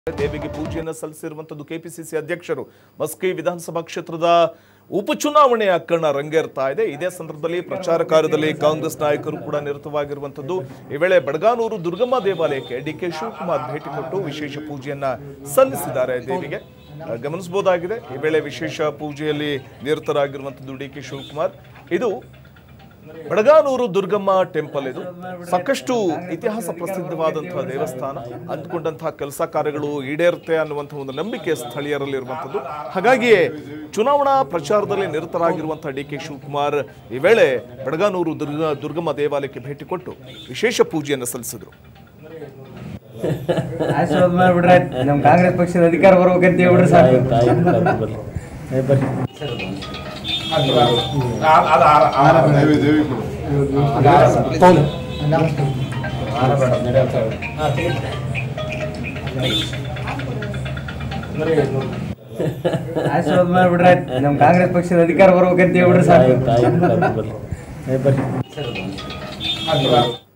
ದೇವಿಗೆ ಪೂಜೆಯನ್ನು ಸಲ್ಲಿಸಿರುವಂತದ್ದು ಕೆಪಿಸಿಸಿ ಅಧ್ಯಕ್ಷರು ಮಸ್ಕಿ ವಿಧಾನಸಭಾ ಕ್ಷೇತ್ರದ ಉಪಚುನಾವಣೆಯ ಕಣ ರಂಗೇರ್ತಾ ಇದೆ ಇದೇ ಸಂದರ್ಭದಲ್ಲಿ ಪ್ರಚಾರ ಕಾರ್ಯದಲ್ಲಿ ಕಾಂಗ್ರೆಸ್ ನಾಯಕರು ಕೂಡ ನಿರತವಾಗಿರುವಂತದ್ದು ಈ ವೇಳೆ ಬಡಗಾನೂರು ದುರ್ಗಮ್ಮ ದೇವಾಲಯಕ್ಕೆ ಡಿ ಕೆ ಶಿವಕುಮಾರ್ ಭೇಟಿ ಕೊಟ್ಟು ವಿಶೇಷ ಪೂಜೆಯನ್ನ ಸಲ್ಲಿಸಿದ್ದಾರೆ ದೇವಿಗೆ ಅಹ್, ಗಮನಿಸಬಹುದಾಗಿದೆ ಈ ವೇಳೆ ವಿಶೇಷ ಪೂಜೆಯಲ್ಲಿ ನಿರತರಾಗಿರುವಂತದ್ದು ಡಿ ಕೆ ಶಿವಕುಮಾರ್ ಇದು ಬಡಗಾನೂರು ದುರ್ಗಮ್ಮ ಟೆಂಪಲ್ ಇದು ಸಾಕಷ್ಟು ಇತಿಹಾಸ ಪ್ರಸಿದ್ಧವಾದಂತಹ ದೇವಸ್ಥಾನ ಅಂದ್ಕೊಂಡಂತಹ ಕೆಲಸ ಕಾರ್ಯಗಳು ಈಡೇರುತ್ತೆ ಅನ್ನುವಂತಹ ಒಂದು ನಂಬಿಕೆ ಸ್ಥಳೀಯರಲ್ಲಿರುವಂಥದ್ದು ಹಾಗಾಗಿಯೇ ಚುನಾವಣಾ ಪ್ರಚಾರದಲ್ಲಿ ನಿರತರಾಗಿರುವಂತಹ ಡಿ ಕೆ ಶಿವಕುಮಾರ್ ಈ ವೇಳೆ ಬಡಗಾನೂರು ದುರ್ಗ ದುರ್ಗಮ್ಮ ದೇವಾಲಯಕ್ಕೆ ಭೇಟಿ ಕೊಟ್ಟು ವಿಶೇಷ ಪೂಜೆಯನ್ನು ಸಲ್ಲಿಸಿದರು ಆಶೀರ್ವಾದ ಮಾಡ್ಬಿಡ್ರೆ ನಮ್ ಕಾಂಗ್ರೆಸ್ ಪಕ್ಷದ ಅಧಿಕಾರ ಬರ್ಬೇಕಂತ ಹೇಳ್ಬಿಡ್ರೆ ಸಾಕು ದೇವಿ ದೇವಿ ಕೊಡು ಆಶೀರ್ವಾದ ಮಾಡ್ಬಿಡ್ರೆ ನಮ್ ಕಾಂಗ್ರೆಸ್ ಪಕ್ಷದ ಅಧಿಕಾರ ಬರ್ಬೇಕಂತ ಹೇಳ್ಬಿಡ್ರೆ ಸಾಕು ಬರ್ರಿ